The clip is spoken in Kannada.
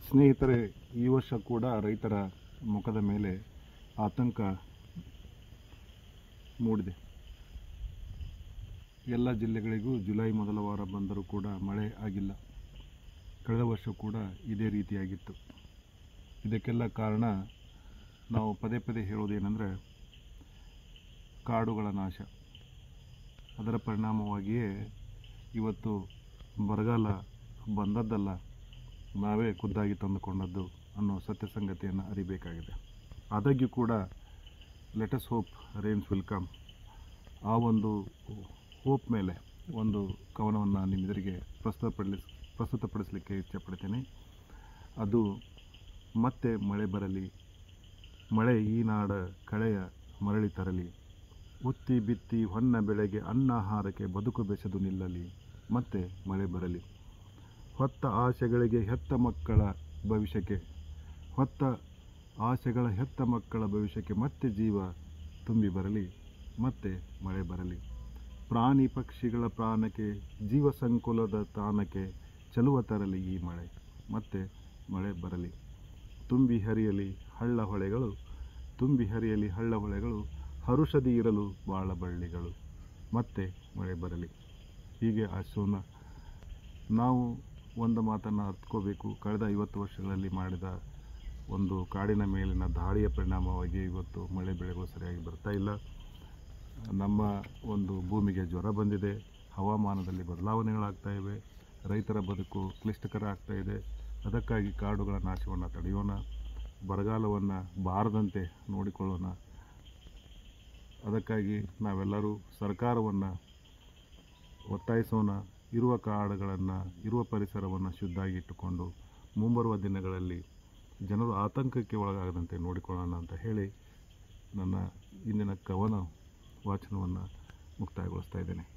ಸ್ನೇಹಿತರೆ ಈ ವರ್ಷ ಕೂಡ ರೈತರ ಮುಖದ ಮೇಲೆ ಆತಂಕ ಮೂಡಿದೆ ಎಲ್ಲ ಜಿಲ್ಲೆಗಳಿಗೂ ಜುಲೈ ಮೊದಲ ವಾರ ಬಂದರೂ ಕೂಡ ಮಳೆ ಆಗಿಲ್ಲ ಕಳೆದ ವರ್ಷ ಕೂಡ ಇದೇ ರೀತಿಯಾಗಿತ್ತು ಇದಕ್ಕೆಲ್ಲ ಕಾರಣ ನಾವು ಪದೇ ಪದೇ ಹೇಳೋದೇನೆಂದರೆ ಕಾಡುಗಳ ನಾಶ ಅದರ ಪರಿಣಾಮವಾಗಿಯೇ ಇವತ್ತು ಬರಗಾಲ ಬಂದದ್ದಲ್ಲ ನಾವೇ ಖುದ್ದಾಗಿ ತಂದುಕೊಂಡದ್ದು ಅನ್ನೋ ಸತ್ಯ ಸಂಗತಿಯನ್ನು ಅರಿಬೇಕಾಗಿದೆ ಆದಾಗ್ಯೂ ಕೂಡ let's hope rains will come ಆ ಒಂದು ಹೋಪ್ ಮೇಲೆ ಒಂದು ಕವನವನ್ನು ನಿಮ್ಮೆದುರಿಗೆ ಪ್ರಸ್ತುತಪಡಿಸ್ ಪ್ರಸ್ತುತಪಡಿಸಲಿಕ್ಕೆ ಇಚ್ಛೆಪಡ್ತೇನೆ ಅದು ಮತ್ತೆ ಮಳೆ ಬರಲಿ ಮಳೆ ಈ ನಾಡ ಕಳೆಯ ಮರಳಿ ತರಲಿ ಉತ್ತಿ ಬಿತ್ತಿ ಹೊನ್ನ ಬೆಳೆಗೆ ಅನ್ನಾಹಾರಕ್ಕೆ ಬದುಕು ಬೆಸೆದು ನಿಲ್ಲಲಿ ಮತ್ತೆ ಮಳೆ ಬರಲಿ ಹೊತ್ತ ಆಸೆಗಳಿಗೆ ಹೆತ್ತ ಮಕ್ಕಳ ಭವಿಷ್ಯಕ್ಕೆ ಹೊತ್ತ ಆಸೆಗಳ ಹೆತ್ತ ಮಕ್ಕಳ ಭವಿಷ್ಯಕ್ಕೆ ಮತ್ತೆ ಜೀವ ತುಂಬಿ ಬರಲಿ ಮತ್ತೆ ಮಳೆ ಬರಲಿ ಪ್ರಾಣಿ ಪಕ್ಷಿಗಳ ಪ್ರಾಣಕ್ಕೆ ಜೀವ ಸಂಕುಲದ ತಾಣಕ್ಕೆ ಚೆಲುವ ತರಲಿ ಈ ಮಳೆ ಮತ್ತೆ ಮಳೆ ಬರಲಿ ತುಂಬಿ ಹರಿಯಲಿ ಹಳ್ಳ ಹೊಳೆಗಳು ತುಂಬಿ ಹರಿಯಲಿ ಹಳ್ಳ ಹೊಳೆಗಳು ಹರುಷದಿ ಇರಲು ಬಾಳ ಬಳ್ಳಿಗಳು ಮತ್ತೆ ಮಳೆ ಬರಲಿ ಹೀಗೆ ಆಶೋನ ನಾವು ಒಂದು ಮಾತನ್ನು ಅರ್ಥಕೋಬೇಕು ಕಳೆದ ಐವತ್ತು ವರ್ಷಗಳಲ್ಲಿ ಮಾಡಿದ ಒಂದು ಕಾಡಿನ ಮೇಲಿನ ದಾಳಿಯ ಪರಿಣಾಮವಾಗಿ ಇವತ್ತು ಮಳೆ ಬೆಳೆಗಳು ಸರಿಯಾಗಿ ಬರ್ತಾ ಇಲ್ಲ ನಮ್ಮ ಒಂದು ಭೂಮಿಗೆ ಜ್ವರ ಬಂದಿದೆ ಹವಾಮಾನದಲ್ಲಿ ಬದಲಾವಣೆಗಳಾಗ್ತಾ ಇವೆ ರೈತರ ಬದುಕು ಕ್ಲಿಷ್ಟಕರ ಆಗ್ತಾ ಇದೆ ಅದಕ್ಕಾಗಿ ಕಾಡುಗಳ ನಾಶವನ್ನು ತಡೆಯೋಣ ಬರಗಾಲವನ್ನು ಬಾರದಂತೆ ನೋಡಿಕೊಳ್ಳೋಣ ಅದಕ್ಕಾಗಿ ನಾವೆಲ್ಲರೂ ಸರ್ಕಾರವನ್ನು ಒತ್ತಾಯಿಸೋಣ ಇರುವ ಕಾಡುಗಳನ್ನು ಇರುವ ಪರಿಸರವನ್ನು ಶುದ್ಧಾಗಿ ಇಟ್ಟುಕೊಂಡು ಮುಂಬರುವ ದಿನಗಳಲ್ಲಿ ಜನರು ಆತಂಕಕ್ಕೆ ಒಳಗಾಗದಂತೆ ನೋಡಿಕೊಳ್ಳೋಣ ಅಂತ ಹೇಳಿ ನನ್ನ ಇಂದಿನ ಕವನ ವಾಚನವನ್ನು ಮುಕ್ತಾಯಗೊಳಿಸ್ತಾ ಇದ್ದೇನೆ